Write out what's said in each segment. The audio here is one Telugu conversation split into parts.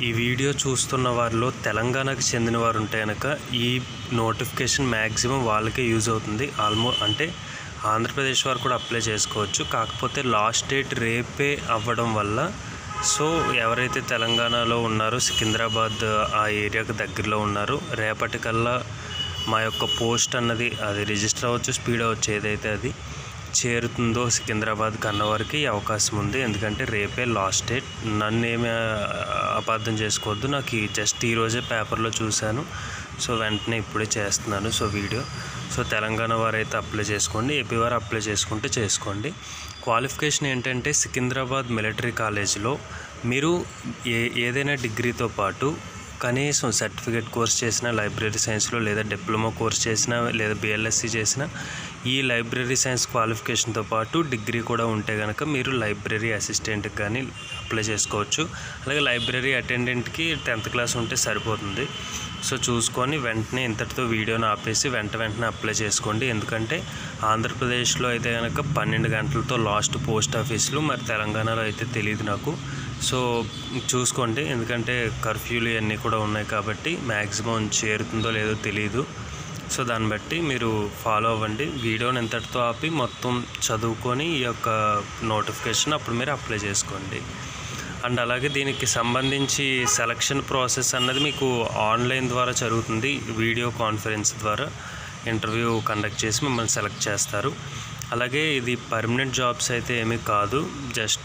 ఈ వీడియో చూస్తున్న వారిలో తెలంగాణకు చెందిన వారు ఉంటే కనుక ఈ నోటిఫికేషన్ మ్యాక్సిమం వాళ్ళకే యూజ్ అవుతుంది ఆల్మో అంటే ఆంధ్రప్రదేశ్ వారు కూడా అప్లై చేసుకోవచ్చు కాకపోతే లాస్ట్ డేట్ రేపే అవ్వడం వల్ల సో ఎవరైతే తెలంగాణలో ఉన్నారో సికింద్రాబాద్ ఆ ఏరియాకు దగ్గరలో ఉన్నారో రేపటికల్లా మా యొక్క పోస్ట్ అన్నది అది రిజిస్టర్ అవ్వచ్చు స్పీడ్ అవ్వచ్చు ఏదైతే అది చేరుతుందో సికింద్రాబాద్ కన్నవారికి అవకాశం ఉంది ఎందుకంటే రేపే లాస్ట్ డేట్ నన్ను ఏమి అపార్థం చేసుకోవద్దు నాకు ఈ జస్ట్ ఈరోజే పేపర్లో చూశాను సో వెంటనే ఇప్పుడే చేస్తున్నాను సో వీడియో సో తెలంగాణ వారైతే అప్లై చేసుకోండి ఏపీ వారు అప్లై చేసుకుంటే చేసుకోండి క్వాలిఫికేషన్ ఏంటంటే సికింద్రాబాద్ మిలిటరీ కాలేజీలో మీరు ఏ ఏదైనా డిగ్రీతో పాటు కనీసం సర్టిఫికేట్ కోర్స్ చేసిన లైబ్రరీ సైన్స్లో లేదా డిప్లొమా కోర్స్ చేసిన లేదా బిఎల్ఎస్సి చేసిన ఈ లైబ్రరీ సైన్స్ క్వాలిఫికేషన్తో పాటు డిగ్రీ కూడా ఉంటే కనుక మీరు లైబ్రరీ అసిస్టెంట్కి కానీ అప్లై చేసుకోవచ్చు అలాగే లైబ్రరీ అటెండెంట్కి టెన్త్ క్లాస్ ఉంటే సరిపోతుంది సో చూసుకొని వెంటనే ఇంతటితో వీడియోని ఆపేసి వెంట వెంటనే అప్లై చేసుకోండి ఎందుకంటే ఆంధ్రప్రదేశ్లో అయితే కనుక పన్నెండు గంటలతో లాస్ట్ పోస్ట్ ఆఫీసులు మరి తెలంగాణలో అయితే తెలియదు నాకు సో చూసుకోండి ఎందుకంటే కర్ఫ్యూలు ఇవన్నీ కూడా ఉన్నాయి కాబట్టి మ్యాక్సిమం చేరుతుందో లేదో తెలియదు సో దాన్ని బట్టి మీరు ఫాలో అవ్వండి వీడియోని ఎంతటితో ఆపి మొత్తం చదువుకొని ఈ యొక్క నోటిఫికేషన్ అప్పుడు మీరు అప్లై చేసుకోండి అండ్ అలాగే దీనికి సంబంధించి సెలక్షన్ ప్రాసెస్ అన్నది మీకు ఆన్లైన్ ద్వారా జరుగుతుంది వీడియో కాన్ఫరెన్స్ ద్వారా ఇంటర్వ్యూ కండక్ట్ చేసి మిమ్మల్ని సెలెక్ట్ చేస్తారు అలాగే ఇది పర్మనెంట్ జాబ్స్ అయితే ఏమీ కాదు జస్ట్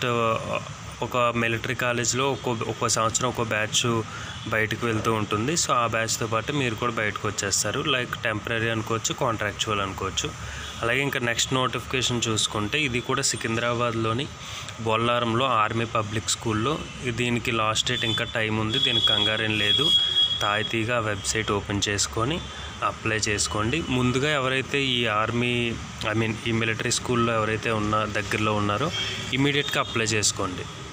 ఒక మిలిటరీ కాలేజ్లో ఒక్కో ఒక్కో సంవత్సరం ఒక్కో బ్యాచ్ బయటకు వెళ్తూ ఉంటుంది సో ఆ బ్యాచ్తో పాటు మీరు కూడా బయటకు వచ్చేస్తారు లైక్ టెంపరీ అనుకోవచ్చు కాంట్రాక్చువల్ అనుకోవచ్చు అలాగే ఇంకా నెక్స్ట్ నోటిఫికేషన్ చూసుకుంటే ఇది కూడా సికింద్రాబాద్లోని బొల్లారంలో ఆర్మీ పబ్లిక్ స్కూల్లో దీనికి లాస్ట్ డేట్ ఇంకా టైం ఉంది దీనికి కంగారేం లేదు తాయితీగా వెబ్సైట్ ఓపెన్ చేసుకొని అప్లై చేసుకోండి ముందుగా ఎవరైతే ఈ ఆర్మీ ఐ మీన్ ఈ మిలిటరీ స్కూల్లో ఎవరైతే ఉన్న దగ్గరలో ఉన్నారో ఇమీడియట్గా అప్లై చేసుకోండి